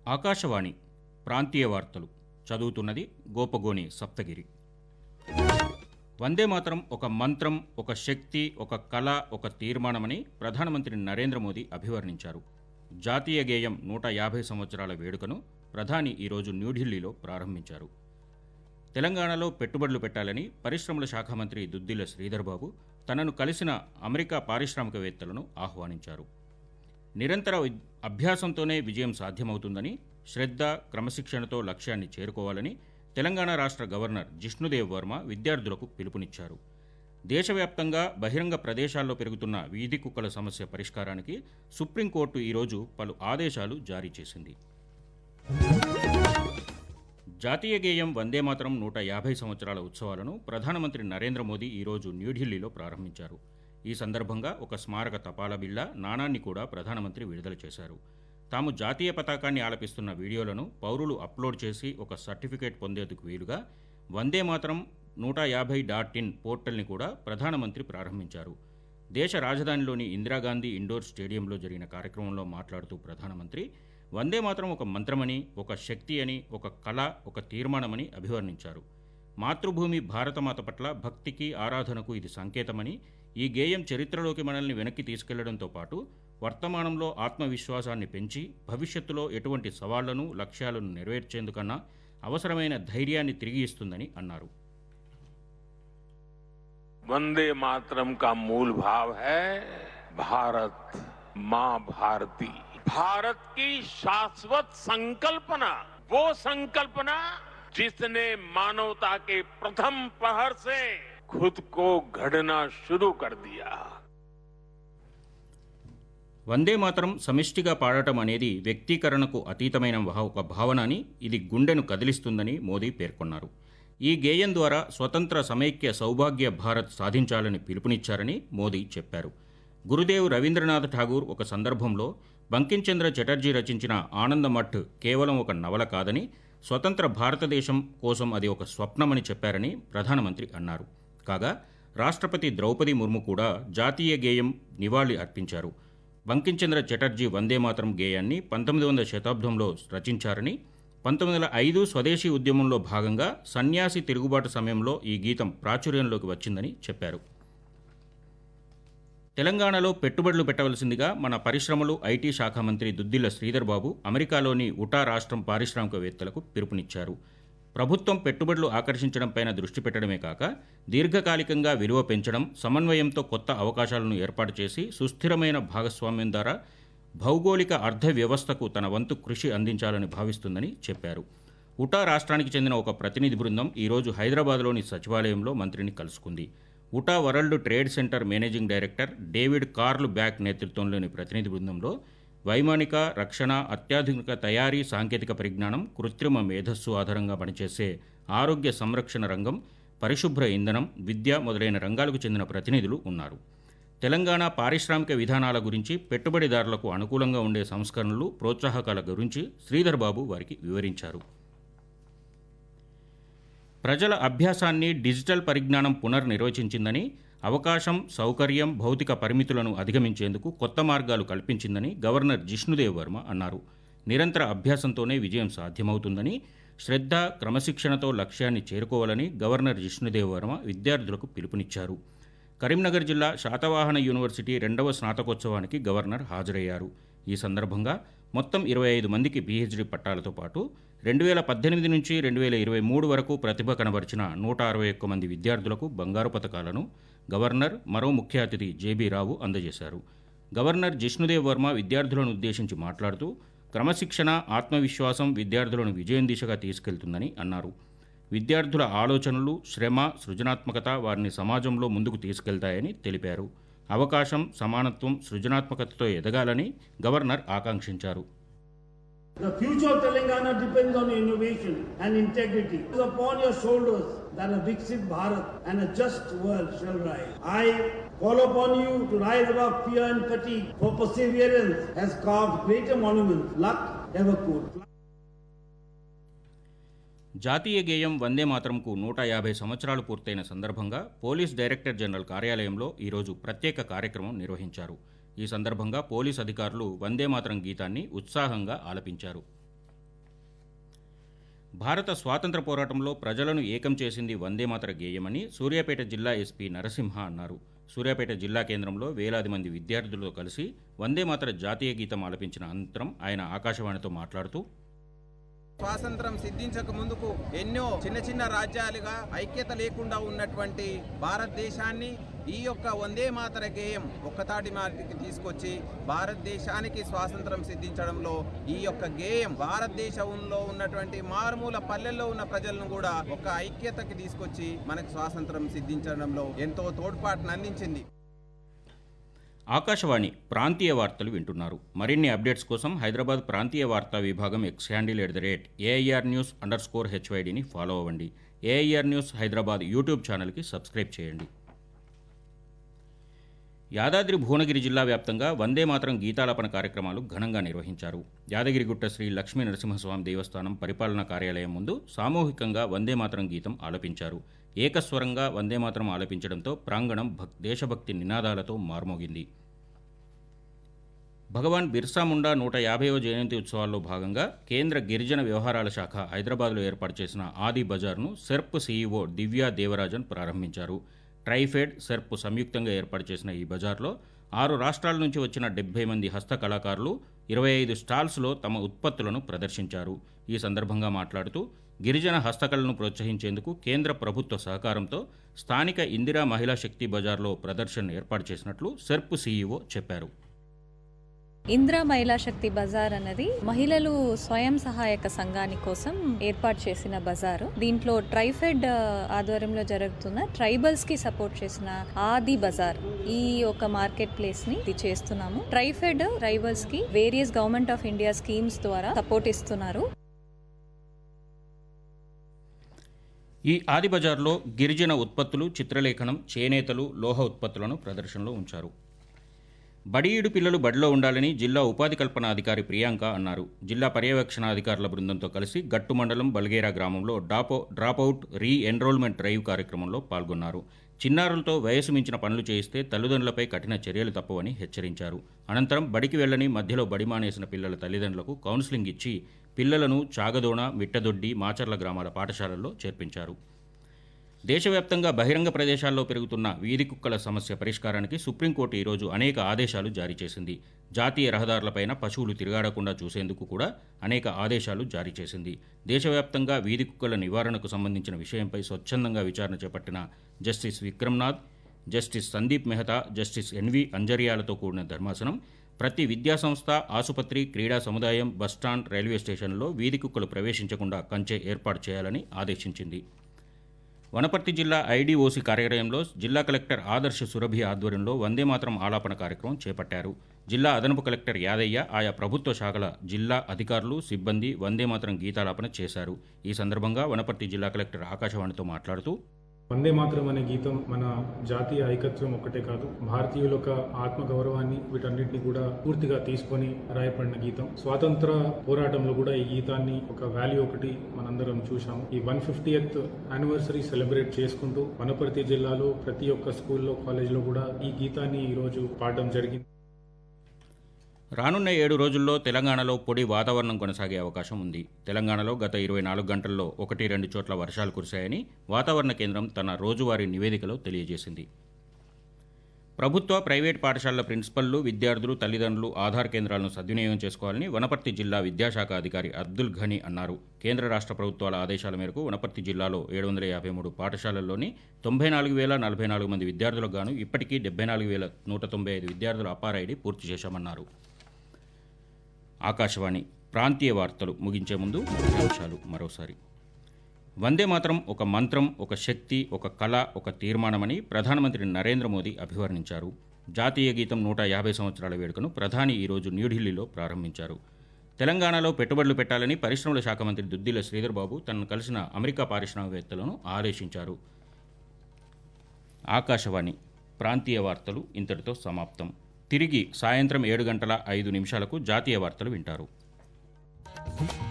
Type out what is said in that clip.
ఆకాశవాణి ప్రాంతీయ వార్తలు చదువుతున్నది గోపగోని సప్తగిరి వందే మాతరం ఒక మంత్రం ఒక శక్తి ఒక కళ ఒక తీర్మానమని ప్రధానమంత్రి నరేంద్ర మోదీ అభివర్ణించారు జాతీయ గేయం నూట యాభై సంవత్సరాల వేడుకను ప్రధాని ఈరోజు న్యూఢిల్లీలో ప్రారంభించారు తెలంగాణలో పెట్టుబడులు పెట్టాలని పరిశ్రమల శాఖ మంత్రి దుద్దిల్ల శ్రీధర్ బాబు తనను కలిసిన అమెరికా పారిశ్రామికవేత్తలను ఆహ్వానించారు నిరంతర విద్- అభ్యాసంతోనే విజయం సాధ్యమవుతుందని శ్రద్ధ క్రమశిక్షణతో లక్ష్యాన్ని చేరుకోవాలని తెలంగాణ రాష్ట్ర గవర్నర్ జిష్ణుదేవ్ వర్మ విద్యార్థులకు పిలుపునిచ్చారు దేశవ్యాప్తంగా బహిరంగ ప్రదేశాల్లో పెరుగుతున్న వీధి కుక్కల సమస్య పరిష్కారానికి సుప్రీంకోర్టు ఈరోజు పలు ఆదేశాలు జారీ చేసింది జాతీయ గేయం వందే మాతరం నూట యాభై సంవత్సరాల ఉత్సవాలను ప్రధానమంత్రి నరేంద్ర మోదీ ఈరోజు న్యూఢిల్లీలో ప్రారంభించారు ఈ సందర్భంగా ఒక స్మారక తపాలా బిళ్ళ నాణాన్ని కూడా ప్రధానమంత్రి విడుదల చేశారు తాము జాతీయ పతాకాన్ని ఆలపిస్తున్న వీడియోలను పౌరులు అప్లోడ్ చేసి ఒక సర్టిఫికేట్ పొందేందుకు వీలుగా వందే మాతరం నూట యాభై డాట్ ఇన్ పోర్టల్ని కూడా ప్రధానమంత్రి ప్రారంభించారు దేశ రాజధానిలోని ఇందిరాగాంధీ ఇండోర్ స్టేడియంలో జరిగిన కార్యక్రమంలో మాట్లాడుతూ ప్రధానమంత్రి వందే మాత్రం ఒక మంత్రమని ఒక శక్తి అని ఒక కళ ఒక తీర్మానమని అభివర్ణించారు మాతృభూమి భారతమాత పట్ల భక్తికి ఆరాధనకు ఇది సంకేతమని ఈ గేయం చరిత్రలోకి మనల్ని వెనక్కి తీసుకెళ్లడంతో పాటు వర్తమానంలో ఆత్మవిశ్వాసాన్ని పెంచి భవిష్యత్తులో ఎటువంటి సవాళ్లను లక్ష్యాలను నెరవేర్చేందుకన్నా అవసరమైన ధైర్యాన్ని తిరిగి ఇస్తుందని అన్నారు वंदे मातरम का मूल भाव है भारत मां भारती भारत की शाश्वत संकल्पना वो संकल्पना जिसने मानवता के प्रथम पहर से खुद को गढ़ना शुरू कर दिया వందే మాతరం సమిష్టిగా పాడటం అనేది వ్యక్తీకరణకు అతీతమైన భా- ఒక భావన అని ఇది గుండెను కదిలిస్తుందని మోదీ పేర్కొన్నారు ఈ గేయం ద్వారా స్వతంత్ర సమైక్య సౌభాగ్య భారత్ సాధించాలని పిలుపునిచ్చారని మోదీ చెప్పారు గురుదేవ్ రవీంద్రనాథ్ ఠాగూర్ ఒక సందర్భంలో బంకించంద్ర చటర్జీ రచించిన ఆనందమఠ్ కేవలం ఒక నవల కాదని స్వతంత్ర భారతదేశం కోసం అది ఒక స్వప్నమని చెప్పారని ప్రధానమంత్రి అన్నారు కాగా రాష్ట్రపతి ద్రౌపది ముర్ము కూడా జాతీయ గేయం నివాళి అర్పించారు బంకించంద్ర చటర్జీ వందే మాతరం గేయాన్ని పంతొమ్మిది వందల శతాబ్దంలో రచించారని పంతొమ్మిది వందల ఐదు స్వదేశీ ఉద్యమంలో భాగంగా సన్యాసి తిరుగుబాటు సమయంలో ఈ గీతం ప్రాచుర్యంలోకి వచ్చిందని చెప్పారు తెలంగాణలో పెట్టుబడులు పెట్టవలసిందిగా మన పరిశ్రమలు ఐటీ శాఖ మంత్రి దుద్దిల్ల శ్రీధర్ బాబు అమెరికాలోని ఉటా రాష్ట్రం పారిశ్రామికవేత్తలకు పిలుపునిచ్చారు ప్రభుత్వం పెట్టుబడులు ఆకర్షించడంపైన దృష్టి పెట్టడమే కాక దీర్ఘకాలికంగా విలువ పెంచడం సమన్వయంతో కొత్త అవకాశాలను ఏర్పాటు చేసి సుస్థిరమైన భాగస్వామ్యం ద్వారా భౌగోళిక అర్థ వ్యవస్థకు తన వంతు కృషి అందించాలని భావిస్తుందని చెప్పారు ఉటా రాష్ట్రానికి చెందిన ఒక ప్రతినిధి బృందం ఈరోజు హైదరాబాద్లోని సచివాలయంలో మంత్రిని కలుసుకుంది Utah World Trade Center managing director David Carl Back నేతృత్వంలోని ప్రతినిధి బృందంలో వైమానిక రక్షణ అత్యాధునిక తయారీ సాంకేతిక పరిజ్ఞానం కృత్రిమ మేధస్సు ఆధారంగా పనిచేసే ఆరోగ్య సంరక్షణ రంగం పరిశుభ్ర ఇంధనం విద్య మొదలైన రంగాలకు చెందిన ప్రతినిధులు ఉన్నారు తెలంగాణ పారిశ్రామిక విధానాల గురించి పెట్టుబడిదారులకు అనుకూలంగా ఉండే సంస్కరణలు ప్రోత్సాహకాల గురించి శ్రీధర్ బాబు వారికి వివరించారు ప్రజల అభ్యాసాన్ని డిజిటల్ పరిజ్ఞానం పునర్నిర్వచించిందని అవకాశం సౌకర్యం భౌతిక పరిమితులను అధిగమించేందుకు కొత్త మార్గాలు కల్పించిందని గవర్నర్ జిష్ణుదేవ్ వర్మ అన్నారు నిరంతర అభ్యాసంతోనే విజయం సాధ్యమవుతుందని శ్రద్ధ క్రమశిక్షణతో లక్ష్యాన్ని చేరుకోవాలని గవర్నర్ జిష్ణుదేవ్ వర్మ విద్యార్థులకు పిలుపునిచ్చారు కరీంనగర్ జిల్లా శాతవాహన యూనివర్సిటీ రెండవ స్నాతకోత్సవానికి గవర్నర్ హాజరయ్యారు ఈ సందర్భంగా మొత్తం ఇరవై ఐదు మందికి పీహెచ్డీ పట్టాలతో పాటు రెండు వేల పద్దెనిమిది నుంచి రెండు వేల ఇరవై మూడు వరకు ప్రతిభ కనబరిచిన నూట అరవై ఒక్క మంది విద్యార్థులకు బంగారు పథకాలను గవర్నర్ మరో ముఖ్య అతిథి జేబీ రావు అందజేశారు గవర్నర్ జిష్ణుదేవ్ వర్మ విద్యార్థులను ఉద్దేశించి మాట్లాడుతూ క్రమశిక్షణ ఆత్మవిశ్వాసం విద్యార్థులను విజయం దిశగా తీసుకెళ్తుందని అన్నారు విద్యార్థుల ఆలోచనలు శ్రమ సృజనాత్మకత వారిని సమాజంలో ముందుకు తీసుకెళ్తాయని తెలిపారు అవకాశం సమానత్వం సృజనాత్మకతతో ఎదగాలని గవర్నర్ ఆకాంక్షించారు The future of Telangana depends on innovation and integrity. It is upon your shoulders that a Viksit Bharat and a just world shall rise. I call upon you to rise above fear and fatigue, for perseverance has carved greater monuments luck ever could. జాతీయ గేయం వందే మాతరంకు నూట యాభై సంవత్సరాలు పూర్తయిన సందర్భంగా police director general కార్యాలయంలో ఈరోజు ప్రత్యేక కార్యక్రమం నిర్వహించారు ఈ సందర్భంగా పోలీస్ అధికారులు వందే మాతరం గీతాన్ని ఉత్సాహంగా ఆలపించారు భారత స్వాతంత్ర పోరాటంలో ప్రజలను ఏకం చేసింది వందేమాతర గేయమని సూర్యాపేట జిల్లా ఎస్పీ నరసింహ అన్నారు సూర్యాపేట జిల్లా కేంద్రంలో వేలాది మంది విద్యార్థులతో కలిసి వందేమాతర జాతీయ గీతం ఆలపించిన అనంతరం ఆయన ఆకాశవాణితో మాట్లాడుతూ స్వాతంత్రం సిద్ధించక ముందుకు ఎన్నో చిన్న చిన్న రాజ్యాలుగా ఐక్యత లేకుండా ఉన్నటువంటి భారతదేశాన్ని ఈ యొక్క వందే మాతర గేయం ఒక్కతాటి మాటికి తీసుకొచ్చి భారతదేశానికి స్వాతంత్రం సిద్ధించడంలో ఈ యొక్క గేయం భారతదేశంలో ఉన్నటువంటి మారుమూల పల్లెల్లో ఉన్న ప్రజలను కూడా ఒక ఐక్యతకి తీసుకొచ్చి మనకు స్వాతంత్రం సిద్ధించడంలో ఎంతో తోడ్పాటును అందించింది ఆకాశవాణి ప్రాంతీయ వార్తలు వింటున్నారు మరిన్ని అప్డేట్స్ కోసం హైదరాబాద్ ప్రాంతీయ వార్తా విభాగం X handle at the rate AIR news under score హెచ్వైడిని ఫాలో అవ్వండి ఏఐఆర్ న్యూస్ హైదరాబాద్ యూట్యూబ్ ఛానల్కి సబ్స్క్రైబ్ చేయండి యాదాద్రి భువనగిరి జిల్లా వ్యాప్తంగా వందే మాతరం గీతాలాపన కార్యక్రమాలు ఘనంగా నిర్వహించారు యాదగిరిగుట్ట శ్రీ లక్ష్మీ నరసింహస్వామి దేవస్థానం పరిపాలనా కార్యాలయం ముందు సామూహికంగా వందే మాతరం గీతం ఆలపించారు ఏకస్వరంగా వందే మాతరం ఆలపించడంతో ప్రాంగణం భక్ దేశభక్తి నినాదాలతో మార్మోగింది భగవాన్ బిర్సా ముండా నూట యాభైవ జయంతి ఉత్సవాల్లో భాగంగా కేంద్ర గిరిజన వ్యవహారాల శాఖ హైదరాబాద్లో ఏర్పాటు చేసిన ఆది బజార్ను సెర్ప్ సీఈఓ దివ్యా దేవరాజన్ ప్రారంభించారు ట్రైఫెడ్ సెర్ప్ సంయుక్తంగా ఏర్పాటు చేసిన ఈ బజార్లో ఆరు రాష్ట్రాల నుంచి వచ్చిన డెబ్బై మంది హస్త కళాకారులు ఇరవై ఐదు స్టాల్స్లో తమ ఉత్పత్తులను ప్రదర్శించారు ఈ సందర్భంగా మాట్లాడుతూ గిరిజన హస్తకళను ప్రోత్సహించేందుకు కేంద్ర ప్రభుత్వ సహకారంతో స్థానిక ఇందిరా మహిళా శక్తి బజార్లో ప్రదర్శన ఏర్పాటు చేసినట్లు సెర్ప్ సీఈఓ చెప్పారు ఇందిరా మహిళా శక్తి బజార్ అన్నది మహిళలు స్వయం సహాయక సంఘాని కోసం ఏర్పాటు చేసిన బజారు దీంట్లో ట్రైఫెడ్ ఆ, ఆధ్వర్యంలో జరుగుతున్న ట్రైబల్స్ కి సపోర్ట్ చేసిన ఆది బజార్ ఈ ఒక మార్కెట్ ప్లేస్ ని ఇది చేస్తున్నాము ట్రైఫెడ్ ట్రైబల్స్ కి various government of India schemes ద్వారా సపోర్ట్ ఇస్తున్నారు ఈ ఆది బజార్లో గిరిజన ఉత్పత్తులు చిత్రలేఖనం చేనేతలు లోహ ఉత్పత్తులను ప్రదర్శనలో ఉంచారు బడిఈడు పిల్లలు బడిలో ఉండాలని జిల్లా ఉపాధి కల్పన అధికారి ప్రియాంక అన్నారు జిల్లా పర్యవేక్షణ అధికారుల బృందంతో కలిసి గట్టు మండలం బల్గేరా గ్రామంలో డాపో డ్రాపౌట్ రీ ఎన్రోల్మెంట్ డ్రైవ్ కార్యక్రమంలో పాల్గొన్నారు చిన్నారులతో వయసు మించిన పనులు చేయిస్తే తల్లిదండ్రులపై కఠిన చర్యలు తప్పవని హెచ్చరించారు అనంతరం బడికి వెళ్లని మధ్యలో బడి మానేసిన పిల్లల తల్లిదండ్రులకు కౌన్సిలింగ్ ఇచ్చి పిల్లలను చాగదోణ మిట్టదొడ్డి మాచర్ల గ్రామాల పాఠశాలల్లో చేర్పించారు దేశవ్యాప్తంగా బహిరంగ ప్రదేశాల్లో పెరుగుతున్న వీధి కుక్కల సమస్య పరిష్కారానికి సుప్రీంకోర్టు ఈరోజు అనేక ఆదేశాలు జారీ చేసింది జాతీయ రహదారులపైన పశువులు తిరగాడకుండా చూసేందుకు కూడా అనేక ఆదేశాలు జారీ చేసింది దేశవ్యాప్తంగా వీధి కుక్కల నివారణకు సంబంధించిన విషయంపై స్వచ్ఛందంగా విచారణ చేపట్టిన justice Vikramnath justice Sandeep Mehta justice N V అంజరియాలతో కూడిన ధర్మాసనం ప్రతి విద్యాసంస్థ ఆసుపత్రి క్రీడా సముదాయం బస్టాండ్ రైల్వే స్టేషన్లో వీధి కుక్కలు ప్రవేశించకుండా కంచె ఏర్పాటు చేయాలని ఆదేశించింది వనపర్తి జిల్లా ఐడీఓసీ కార్యాలయంలో జిల్లా కలెక్టర్ ఆదర్శ సురభి ఆధ్వర్యంలో వందే మాతరం ఆలాపన కార్యక్రమం చేపట్టారు జిల్లా అదనపు కలెక్టర్ యాదయ్య ఆయా ప్రభుత్వ శాఖల జిల్లా అధికారులు సిబ్బంది వందే మాతరం గీతాలాపన చేశారు ఈ సందర్భంగా వనపర్తి జిల్లా కలెక్టర్ ఆకాశవాణితో మాట్లాడుతూ వందే మాత్రం అనే గీతం మన జాతీయ ఐకత్వం ఒక్కటే కాదు భారతీయుల యొక్క ఆత్మ గౌరవాన్ని వీటన్నిటిని కూడా పూర్తిగా తీసుకొని రాయబడిన గీతం స్వాతంత్ర పోరాటంలో కూడా ఈ గీతాన్ని ఒక వాల్యూ ఒకటి మనందరం చూసాం ఈ వన్ ఫిఫ్టీయత్ యానివర్సరీ సెలబ్రేట్ చేసుకుంటూ వనపర్తి జిల్లాలో ప్రతి ఒక్క స్కూల్లో కాలేజ్లో కూడా ఈ గీతాన్ని ఈ రోజు పాడడం జరిగింది రానున్న ఏడు రోజుల్లో తెలంగాణలో పొడి వాతావరణం కొనసాగే అవకాశం ఉంది తెలంగాణలో గత ఇరవై నాలుగు గంటల్లో ఒకటి రెండు చోట్ల వర్షాలు కురిశాయని వాతావరణ కేంద్రం తన రోజువారీ నివేదికలో తెలియజేసింది ప్రభుత్వ ప్రైవేట్ పాఠశాలల ప్రిన్సిపల్లు విద్యార్థులు తల్లిదండ్రులు ఆధార్ కేంద్రాలను సద్వినియోగం చేసుకోవాలని వనపర్తి జిల్లా విద్యాశాఖ అధికారి అబ్దుల్ ఘనీ అన్నారు కేంద్ర రాష్ట్ర ప్రభుత్వాల ఆదేశాల మేరకు వనపర్తి జిల్లాలో ఏడు వందల యాభై మూడు పాఠశాలల్లోని తొంభై నాలుగు వేల నలభై నాలుగు మంది విద్యార్థులకు గాను ఇప్పటికీ డెబ్బై నాలుగు వేల నూట తొంభై ఐదు విద్యార్థుల అపార్ ఐడి పూర్తి చేశామన్నారు ఆకాశవాణి ప్రాంతీయ వార్తలు ముగించే ముందు ముఖ్యాంశాలు మరోసారి వందే మాత్రం ఒక మంత్రం ఒక శక్తి ఒక కళ ఒక తీర్మానమని ప్రధానమంత్రి నరేంద్ర మోదీ అభివర్ణించారు జాతీయ గీతం నూట యాభై సంవత్సరాల వేడుకను ప్రధాని ఈరోజు న్యూఢిల్లీలో ప్రారంభించారు తెలంగాణలో పెట్టుబడులు పెట్టాలని పరిశ్రమల శాఖ మంత్రి దుద్దిల శ్రీధర్ బాబు తనను కలిసిన అమెరికా పారిశ్రామికవేత్తలను ఆదేశించారు ఆకాశవాణి ప్రాంతీయ వార్తలు ఇంతటితో సమాప్తం తిరిగి సాయంత్రం ఏడు గంటల ఐదు నిమిషాలకు జాతీయ వార్తలు వింటారు